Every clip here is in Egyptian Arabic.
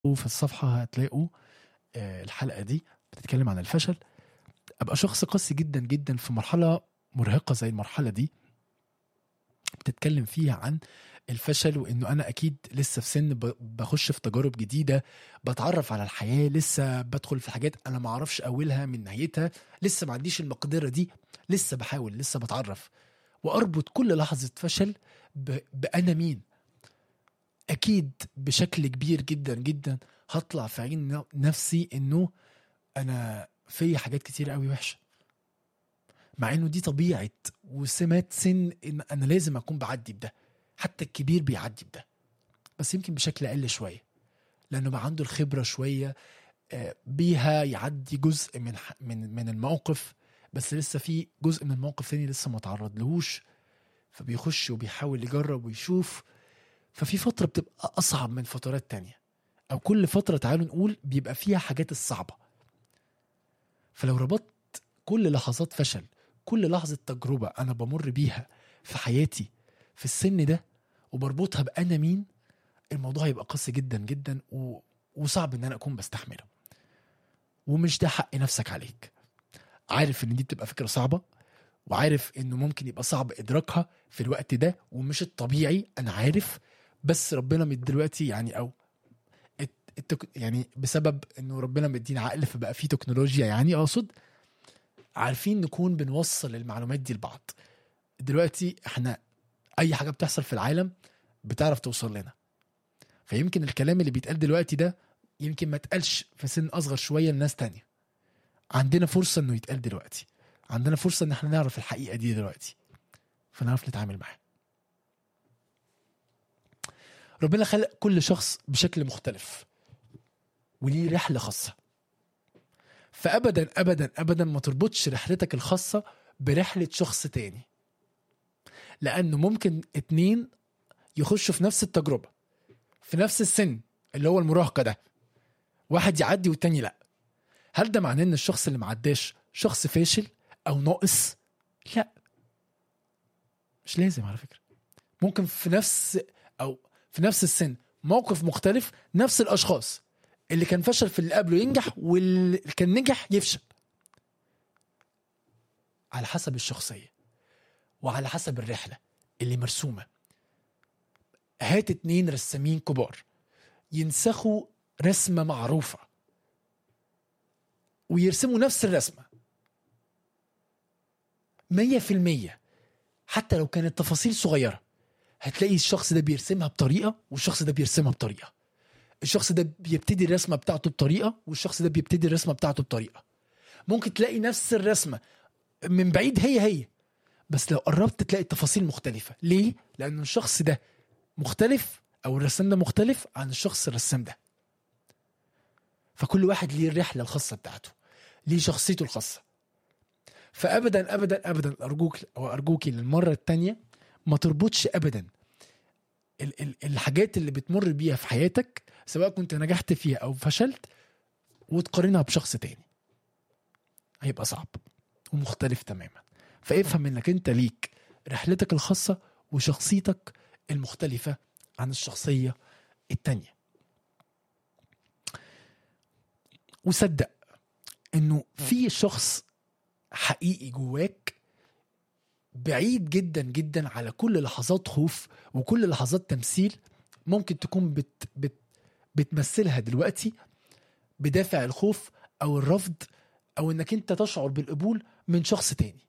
في الصفحه هتلاقوا آه، الحلقه دي بتتكلم عن الفشل ابقى شخص قاسي جدا جدا في مرحله مرهقه زي المرحله دي بتتكلم فيها عن الفشل وانه انا اكيد لسه في سن ب- بخش في تجارب جديده بتعرف على الحياه لسه بدخل في حاجات انا ما اعرفش اولها من نهايتها لسه ما عنديش المقدره دي لسه بحاول لسه بتعرف واربط كل لحظه فشل ب... بانا مين اكيد بشكل كبير جدا جدا هطلع في عين ن- نفسي انه انا في حاجات كتير قوي وحشه مع انه دي طبيعه وسمات سن ان انا لازم اكون بعدي بده حتى الكبير بيعدي بده بس يمكن بشكل اقل شويه لانه بقى عنده الخبره شويه آه، بيها يعدي جزء من ح- من من الموقف بس لسه في جزء من الموقف تاني لسه ما تعرض لهوش فبيخش وبيحاول يجرب ويشوف ففي فتره بتبقى اصعب من فترات تانية او كل فتره تعالوا نقول بيبقى فيها حاجات الصعبه فلو ربطت كل لحظات فشل كل لحظه تجربه انا بمر بيها في حياتي في السن ده وبربطها بانا مين الموضوع هيبقى قاسي جدا جدا و... وصعب ان انا اكون بستحمله ومش ده حق نفسك عليك عارف ان دي بتبقى فكره صعبه وعارف انه ممكن يبقى صعب ادراكها في الوقت ده ومش الطبيعي انا عارف بس ربنا من دلوقتي يعني او الت- التك... يعني بسبب انه ربنا مدينا عقل فبقى فيه تكنولوجيا يعني اقصد عارفين نكون بنوصل المعلومات دي لبعض دلوقتي احنا اي حاجه بتحصل في العالم بتعرف توصل لنا فيمكن الكلام اللي بيتقال دلوقتي ده يمكن ما اتقالش في سن اصغر شويه لناس تانية عندنا فرصه انه يتقال دلوقتي عندنا فرصه ان احنا نعرف الحقيقه دي دلوقتي فنعرف نتعامل معاها ربنا خلق كل شخص بشكل مختلف وليه رحله خاصه فابدا ابدا ابدا ما تربطش رحلتك الخاصه برحله شخص تاني لانه ممكن اتنين يخشوا في نفس التجربه في نفس السن اللي هو المراهقه ده واحد يعدي والتاني لا هل ده معناه ان الشخص اللي معداش شخص فاشل او ناقص لا مش لازم على فكره ممكن في نفس او في نفس السن موقف مختلف نفس الاشخاص اللي كان فشل في اللي قبله ينجح واللي كان نجح يفشل على حسب الشخصيه وعلى حسب الرحله اللي مرسومه هات اتنين رسامين كبار ينسخوا رسمه معروفه ويرسموا نفس الرسمه مية في المية حتى لو كانت تفاصيل صغيرة هتلاقي الشخص ده بيرسمها بطريقة والشخص ده بيرسمها بطريقة الشخص ده بيبتدي الرسمة بتاعته بطريقة والشخص ده بيبتدي الرسمة بتاعته بطريقة ممكن تلاقي نفس الرسمة من بعيد هي هي بس لو قربت تلاقي التفاصيل مختلفة ليه؟ لأن الشخص ده مختلف أو الرسام ده مختلف عن الشخص الرسام ده فكل واحد ليه الرحلة الخاصة بتاعته ليه شخصيته الخاصة فابدا ابدا ابدا ارجوك او ارجوكي للمره الثانيه ما تربطش ابدا ال- ال- الحاجات اللي بتمر بيها في حياتك سواء كنت نجحت فيها او فشلت وتقارنها بشخص تاني هيبقى صعب ومختلف تماما فافهم انك انت ليك رحلتك الخاصه وشخصيتك المختلفه عن الشخصيه التانيه وصدق انه في شخص حقيقي جواك بعيد جدا جدا على كل لحظات خوف وكل لحظات تمثيل ممكن تكون بت بت بتمثلها دلوقتي بدافع الخوف او الرفض او انك انت تشعر بالقبول من شخص تاني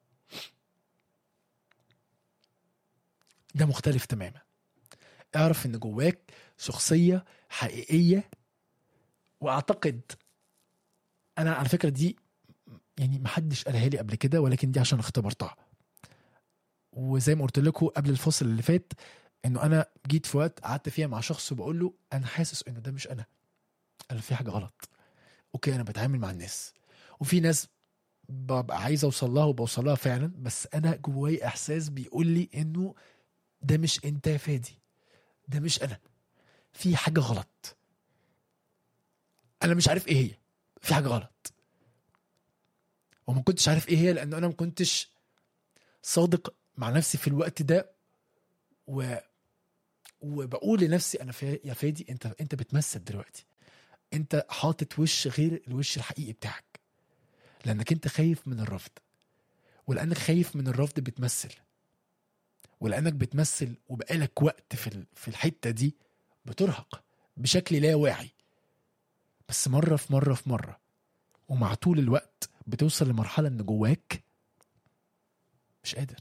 ده مختلف تماما اعرف ان جواك شخصية حقيقية واعتقد انا على فكرة دي يعني محدش قالها لي قبل كده ولكن دي عشان اختبرتها وزي ما قلت لكم قبل الفصل اللي فات انه انا جيت في وقت قعدت فيها مع شخص وبقول له انا حاسس انه ده مش انا انا في حاجه غلط اوكي انا بتعامل مع الناس وفي ناس ببقى عايز اوصل لها وبوصل لها فعلا بس انا جواي احساس بيقول لي انه ده مش انت يا فادي ده مش انا في حاجه غلط انا مش عارف ايه هي في حاجه غلط وما كنتش عارف ايه هي لان انا ما كنتش صادق مع نفسي في الوقت ده و... وبقول لنفسي انا فا... يا فادي انت انت بتمثل دلوقتي انت حاطط وش غير الوش الحقيقي بتاعك لانك انت خايف من الرفض ولانك خايف من الرفض بتمثل ولانك بتمثل وبقالك وقت في ال- في الحته دي بترهق بشكل لا واعي بس مره في مره في مره ومع طول الوقت بتوصل لمرحله ان جواك مش قادر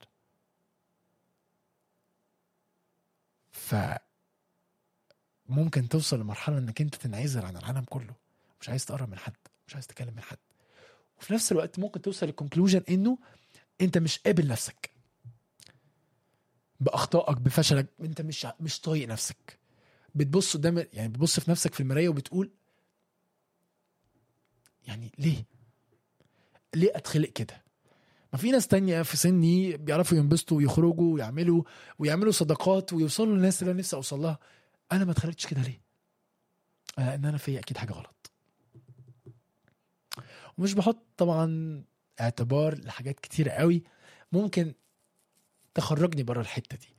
ف ممكن توصل لمرحله انك انت تنعزل عن العالم كله مش عايز تقرب من حد مش عايز تكلم من حد وفي نفس الوقت ممكن توصل للكونكلوجن انه انت مش قابل نفسك باخطائك بفشلك انت مش مش طايق نفسك بتبص قدام يعني بتبص في نفسك في المرايه وبتقول يعني ليه ليه اتخلق كده ما في ناس تانية في سني بيعرفوا ينبسطوا ويخرجوا ويعملوا ويعملوا صداقات ويوصلوا للناس اللي انا نفسي اوصل لها انا ما اتخلقتش كده ليه آه، ان انا في اكيد حاجه غلط ومش بحط طبعا اعتبار لحاجات كتيرة قوي ممكن تخرجني بره الحته دي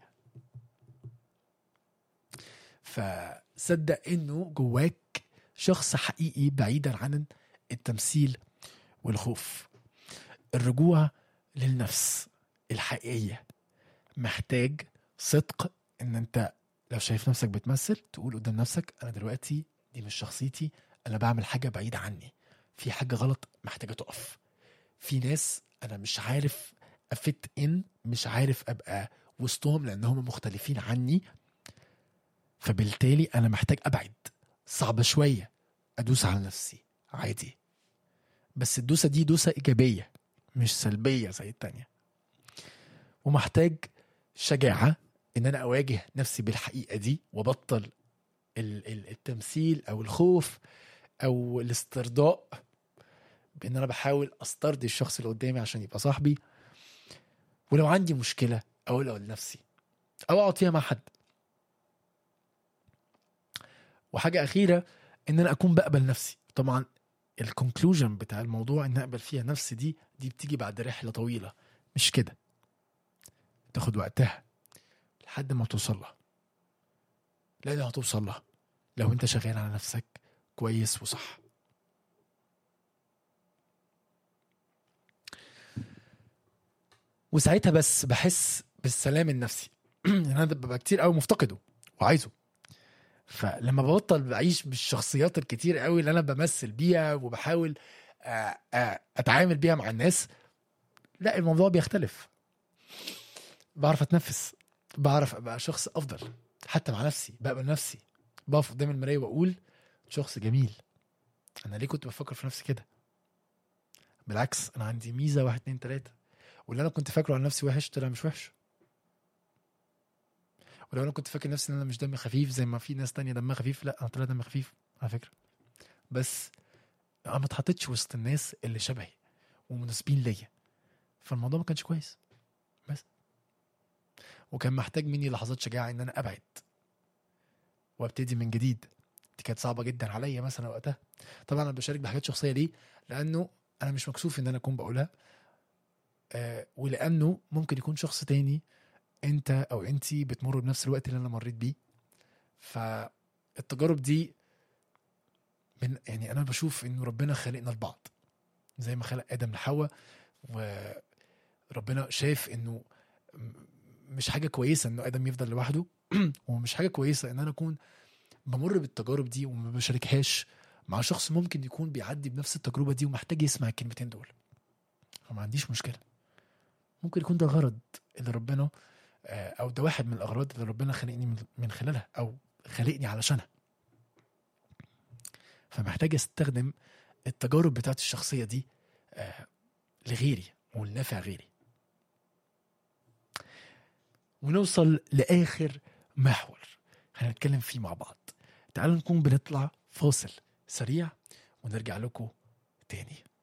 فصدق انه جواك شخص حقيقي بعيدا عن التمثيل والخوف الرجوع للنفس الحقيقيه محتاج صدق ان انت لو شايف نفسك بتمثل تقول قدام نفسك انا دلوقتي دي مش شخصيتي انا بعمل حاجه بعيده عني في حاجه غلط محتاجه تقف في ناس انا مش عارف افت ان مش عارف ابقى وسطهم لان هم مختلفين عني فبالتالي انا محتاج ابعد صعبه شويه ادوس على نفسي عادي بس الدوسه دي دوسه ايجابيه مش سلبيه زي التانية ومحتاج شجاعه ان انا اواجه نفسي بالحقيقه دي وابطل ال- ال- التمثيل او الخوف او الاسترضاء بان انا بحاول استرضي الشخص اللي قدامي عشان يبقى صاحبي ولو عندي مشكله اقولها لنفسي او اقعد فيها مع حد وحاجه اخيره ان انا اكون بقبل نفسي طبعا الكونكلوجن بتاع الموضوع ان اقبل فيها نفسي دي دي بتيجي بعد رحله طويله مش كده تاخد وقتها لحد ما توصل لها لان هتوصل لها لو انت شغال على نفسك كويس وصح وساعتها بس بحس بالسلام النفسي يعني انا ببقى كتير قوي مفتقده وعايزه فلما ببطل بعيش بالشخصيات الكتير قوي اللي انا بمثل بيها وبحاول آه، آه، اتعامل بيها مع الناس لا الموضوع بيختلف بعرف اتنفس بعرف ابقى شخص افضل حتى مع نفسي بقبل نفسي بقف قدام المرايه واقول شخص جميل انا ليه كنت بفكر في نفسي كده بالعكس انا عندي ميزه واحد اتنين تلاته واللي انا كنت فاكره عن نفسي وحش طلع مش وحش ولو انا كنت فاكر نفسي ان انا مش دمي خفيف زي ما في ناس تانية دمها خفيف لا انا طلع دمي خفيف على فكره بس انا ما اتحطيتش وسط الناس اللي شبهي ومناسبين ليا فالموضوع ما كانش كويس بس وكان محتاج مني لحظات شجاعه ان انا ابعد وابتدي من جديد دي كانت صعبه جدا عليا مثلا وقتها طبعا انا بشارك بحاجات شخصيه ليه لانه انا مش مكسوف ان انا اكون بقولها آه ولانه ممكن يكون شخص تاني انت او انتي بتمروا بنفس الوقت اللي انا مريت بيه فالتجارب دي من يعني انا بشوف انه ربنا خلقنا لبعض زي ما خلق ادم لحواء وربنا شاف انه م- مش حاجه كويسه انه ادم يفضل لوحده ومش حاجه كويسه ان انا اكون بمر بالتجارب دي وما بشاركهاش مع شخص ممكن يكون بيعدي بنفس التجربه دي ومحتاج يسمع الكلمتين دول فما عنديش مشكله ممكن يكون ده غرض اللي ربنا آه، او ده واحد من الاغراض اللي ربنا خلقني من- من خلالها او خلقني علشانها فمحتاج استخدم التجارب بتاعت الشخصيه دي آه، لغيري ولنفع غيري ونوصل لاخر محور هنتكلم فيه مع بعض تعالوا نكون بنطلع فاصل سريع ونرجع لكم تاني